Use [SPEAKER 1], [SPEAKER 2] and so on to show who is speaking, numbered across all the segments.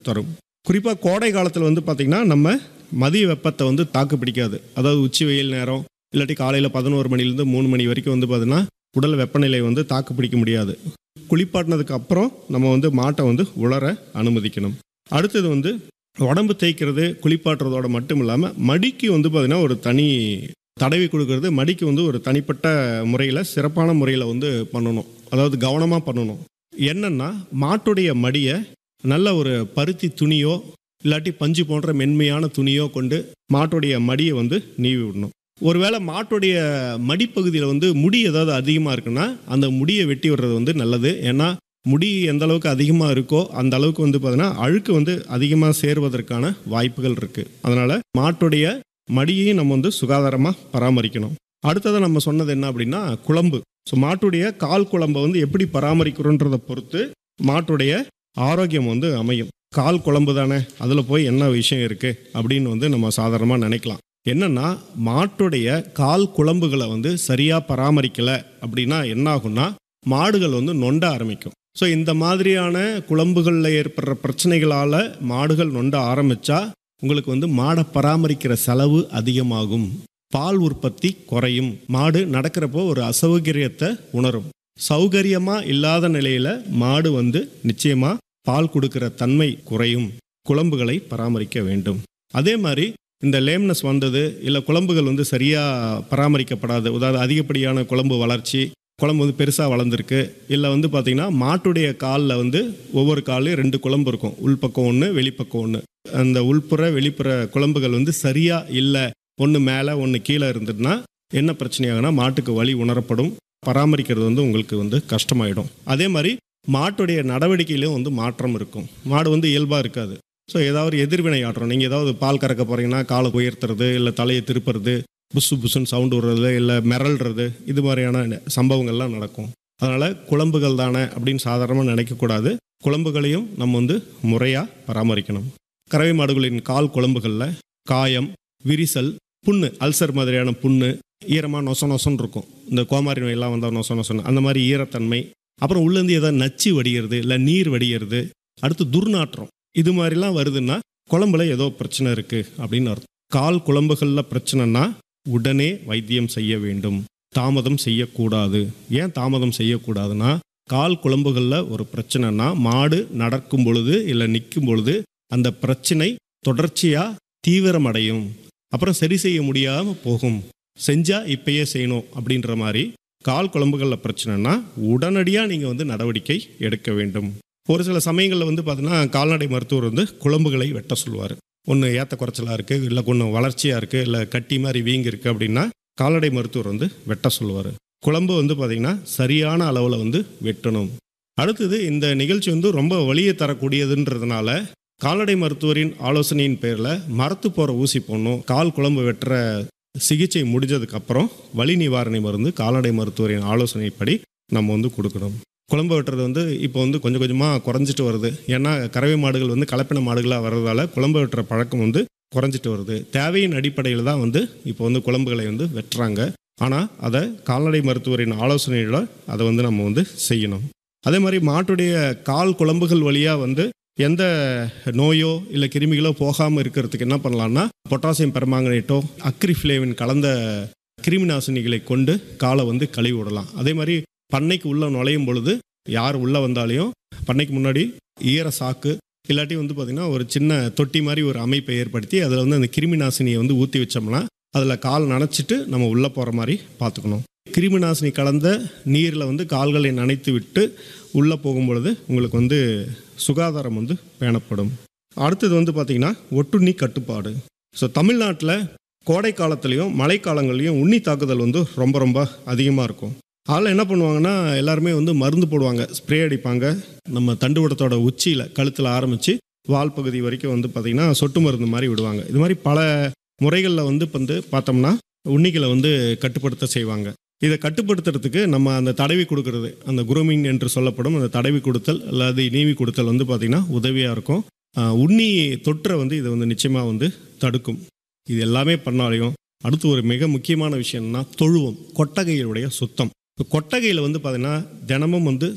[SPEAKER 1] தரும் குறிப்பாக கோடை காலத்தில் வந்து பார்த்திங்கன்னா நம்ம மதிய வெப்பத்தை வந்து தாக்கு பிடிக்காது அதாவது உச்சி வெயில் நேரம் இல்லாட்டி காலையில் பதினோரு மணிலேருந்து மூணு மணி வரைக்கும் வந்து பார்த்திங்கன்னா உடல் வெப்பநிலை வந்து தாக்கு பிடிக்க முடியாது குளிப்பாட்டினதுக்கு அப்புறம் நம்ம வந்து மாட்டை வந்து உலர அனுமதிக்கணும் அடுத்தது வந்து உடம்பு தேய்க்கிறது குளிப்பாட்டுறதோட மட்டும் இல்லாமல் மடிக்கு வந்து பார்த்திங்கன்னா ஒரு தனி தடவி கொடுக்கறது மடிக்கு வந்து ஒரு தனிப்பட்ட முறையில் சிறப்பான முறையில் வந்து பண்ணணும் அதாவது கவனமாக பண்ணணும் என்னன்னா மாட்டுடைய மடியை நல்ல ஒரு பருத்தி துணியோ இல்லாட்டி பஞ்சு போன்ற மென்மையான துணியோ கொண்டு மாட்டுடைய மடியை வந்து நீவி விடணும் ஒருவேளை மாட்டுடைய மடிப்பகுதியில் வந்து முடி ஏதாவது அதிகமாக இருக்குன்னா அந்த முடியை வெட்டி விடுறது வந்து நல்லது ஏன்னா முடி எந்த அளவுக்கு அதிகமாக இருக்கோ அந்த அளவுக்கு வந்து பார்த்தீங்கன்னா அழுக்கு வந்து அதிகமாக சேருவதற்கான வாய்ப்புகள் இருக்குது அதனால் மாட்டுடைய மடியையும் நம்ம வந்து சுகாதாரமாக பராமரிக்கணும் அடுத்ததாக நம்ம சொன்னது என்ன அப்படின்னா குழம்பு ஸோ மாட்டுடைய கால் குழம்பை வந்து எப்படி பராமரிக்கிறோன்றதை பொறுத்து மாட்டுடைய ஆரோக்கியம் வந்து அமையும் கால் குழம்பு தானே அதில் போய் என்ன விஷயம் இருக்குது அப்படின்னு வந்து நம்ம சாதாரணமாக நினைக்கலாம் என்னன்னா மாட்டுடைய கால் குழம்புகளை வந்து சரியாக பராமரிக்கலை அப்படின்னா என்ன ஆகும்னா மாடுகள் வந்து நொண்ட ஆரம்பிக்கும் ஸோ இந்த மாதிரியான குழம்புகளில் ஏற்படுற பிரச்சனைகளால் மாடுகள் நொண்ட ஆரம்பித்தா உங்களுக்கு வந்து மாடை பராமரிக்கிற செலவு அதிகமாகும் பால் உற்பத்தி குறையும் மாடு நடக்கிறப்போ ஒரு அசௌகரியத்தை உணரும் சௌகரியமாக இல்லாத நிலையில் மாடு வந்து நிச்சயமாக பால் கொடுக்கிற தன்மை குறையும் குழம்புகளை பராமரிக்க வேண்டும் அதே மாதிரி இந்த லேம்னஸ் வந்தது இல்லை குழம்புகள் வந்து சரியாக பராமரிக்கப்படாது உதாரண அதிகப்படியான குழம்பு வளர்ச்சி குழம்பு வந்து பெருசாக வளர்ந்துருக்கு இல்லை வந்து பார்த்திங்கன்னா மாட்டுடைய காலில் வந்து ஒவ்வொரு காலையும் ரெண்டு குழம்பு இருக்கும் உள்பக்கம் ஒன்று வெளிப்பக்கம் ஒன்று அந்த உள்புற வெளிப்புற குழம்புகள் வந்து சரியாக இல்லை ஒன்று மேலே ஒன்று கீழே இருந்ததுன்னா என்ன பிரச்சனையாகுனா மாட்டுக்கு வலி உணரப்படும் பராமரிக்கிறது வந்து உங்களுக்கு வந்து கஷ்டமாயிடும் அதே மாதிரி மாட்டுடைய நடவடிக்கையிலும் வந்து மாற்றம் இருக்கும் மாடு வந்து இயல்பாக இருக்காது ஸோ ஏதாவது எதிர்வினை ஆட்டுறோம் நீங்கள் ஏதாவது பால் கறக்க போகிறீங்கன்னா காலை உயர்த்துறது இல்லை தலையை திருப்புறது புசு புசுன்னு சவுண்டு விடுறது இல்லை மிரள்றது இது மாதிரியான சம்பவங்கள்லாம் நடக்கும் அதனால் குழம்புகள் தானே அப்படின்னு சாதாரணமாக நினைக்கக்கூடாது குழம்புகளையும் நம்ம வந்து முறையாக பராமரிக்கணும் கறவை மாடுகளின் கால் குழம்புகளில் காயம் விரிசல் புண்ணு அல்சர் மாதிரியான புண்ணு ஈரமாக நொச நொசன்னு இருக்கும் இந்த கோமாரி நோயெல்லாம் வந்தால் நொச நொசன்னு அந்த மாதிரி ஈரத்தன்மை அப்புறம் உள்ளேருந்து ஏதாவது நச்சு வடிகிறது இல்லை நீர் வடிகிறது அடுத்து துர்நாற்றம் இது மாதிரிலாம் வருதுன்னா குழம்புல ஏதோ பிரச்சனை இருக்குது அப்படின்னு அர்த்தம் கால் குழம்புகளில் பிரச்சனைனா உடனே வைத்தியம் செய்ய வேண்டும் தாமதம் செய்யக்கூடாது ஏன் தாமதம் செய்யக்கூடாதுன்னா கால் குழம்புகளில் ஒரு பிரச்சனைனா மாடு நடக்கும் பொழுது இல்லை நிற்கும் பொழுது அந்த பிரச்சனை தொடர்ச்சியாக தீவிரமடையும் அப்புறம் சரி செய்ய முடியாமல் போகும் செஞ்சால் இப்பயே செய்யணும் அப்படின்ற மாதிரி கால் குழம்புகளில் பிரச்சனைனா உடனடியாக நீங்கள் வந்து நடவடிக்கை எடுக்க வேண்டும் ஒரு சில சமயங்களில் வந்து பார்த்தீங்கன்னா கால்நடை மருத்துவர் வந்து குழம்புகளை வெட்ட சொல்லுவார் ஒன்று ஏத்த குறைச்சலாக இருக்குது இல்லை ஒன்று வளர்ச்சியாக இருக்குது இல்லை கட்டி மாதிரி வீங்கி இருக்குது அப்படின்னா கால்நடை மருத்துவர் வந்து வெட்ட சொல்லுவார் குழம்பு வந்து பார்த்திங்கன்னா சரியான அளவில் வந்து வெட்டணும் அடுத்தது இந்த நிகழ்ச்சி வந்து ரொம்ப வலியை தரக்கூடியதுன்றதுனால கால்நடை மருத்துவரின் ஆலோசனையின் பேரில் மரத்து போகிற ஊசி போடணும் கால் குழம்பு வெட்டுற சிகிச்சை முடிஞ்சதுக்கப்புறம் வலி நிவாரணை மருந்து கால்நடை மருத்துவரின் ஆலோசனைப்படி நம்ம வந்து கொடுக்கணும் குழம்பு வெட்டுறது வந்து இப்போ வந்து கொஞ்சம் கொஞ்சமாக குறைஞ்சிட்டு வருது ஏன்னா கறவை மாடுகள் வந்து கலப்பின மாடுகளாக வர்றதால குழம்பு வெட்டுற பழக்கம் வந்து குறைஞ்சிட்டு வருது தேவையின் அடிப்படையில் தான் வந்து இப்போ வந்து குழம்புகளை வந்து வெட்டுறாங்க ஆனால் அதை கால்நடை மருத்துவரின் ஆலோசனையோட அதை வந்து நம்ம வந்து செய்யணும் அதே மாதிரி மாட்டுடைய கால் குழம்புகள் வழியாக வந்து எந்த நோயோ இல்லை கிருமிகளோ போகாமல் இருக்கிறதுக்கு என்ன பண்ணலாம்னா பொட்டாசியம் பெர்மாங்கனேட்டோ அக்ரிஃப்ளேவின் கலந்த கிருமி நாசினிகளை கொண்டு காலை வந்து கழுவி விடலாம் அதே மாதிரி பண்ணைக்கு உள்ளே நுழையும் பொழுது யார் உள்ளே வந்தாலையும் பண்ணைக்கு முன்னாடி ஈர சாக்கு இல்லாட்டி வந்து பார்த்திங்கன்னா ஒரு சின்ன தொட்டி மாதிரி ஒரு அமைப்பை ஏற்படுத்தி அதில் வந்து அந்த கிருமி நாசினியை வந்து ஊற்றி வச்சோம்னா அதில் கால் நனைச்சிட்டு நம்ம உள்ளே போகிற மாதிரி பார்த்துக்கணும் கிருமி நாசினி கலந்த நீரில் வந்து கால்களை நனைத்து விட்டு உள்ளே போகும் பொழுது உங்களுக்கு வந்து சுகாதாரம் வந்து பேணப்படும் அடுத்தது வந்து பார்த்திங்கன்னா ஒட்டுண்ணி கட்டுப்பாடு ஸோ தமிழ்நாட்டில் கோடை காலத்துலேயும் மழைக்காலங்கள்லையும் உண்ணி தாக்குதல் வந்து ரொம்ப ரொம்ப அதிகமாக இருக்கும் அதில் என்ன பண்ணுவாங்கன்னா எல்லாருமே வந்து மருந்து போடுவாங்க ஸ்ப்ரே அடிப்பாங்க நம்ம தண்டுவடத்தோட உச்சியில் கழுத்தில் ஆரம்பித்து வால் பகுதி வரைக்கும் வந்து பார்த்திங்கன்னா சொட்டு மருந்து மாதிரி விடுவாங்க இது மாதிரி பல முறைகளில் வந்து இப்போ வந்து பார்த்தோம்னா உண்ணிகளை வந்து கட்டுப்படுத்த செய்வாங்க இதை கட்டுப்படுத்துறதுக்கு நம்ம அந்த தடவி கொடுக்கறது அந்த குரூமிங் என்று சொல்லப்படும் அந்த தடவி கொடுத்தல் அல்லது நீவி கொடுத்தல் வந்து பார்த்திங்கன்னா உதவியாக இருக்கும் ஆஹ் உண்ணி தொற்றை வந்து இதை வந்து நிச்சயமாக வந்து தடுக்கும் இது எல்லாமே பண்ணாலையும் அடுத்து ஒரு மிக முக்கியமான விஷயம்னா தொழுவம் கொட்டகையுடைய சுத்தம் இப்போ கொட்டகையில் வந்து பார்த்திங்கன்னா தினமும் வந்து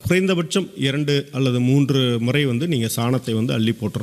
[SPEAKER 1] குறைந்தபட்சம் இரண்டு அல்லது மூன்று முறை வந்து நீங்கள் சாணத்தை வந்து அள்ளி போட்டுறணும்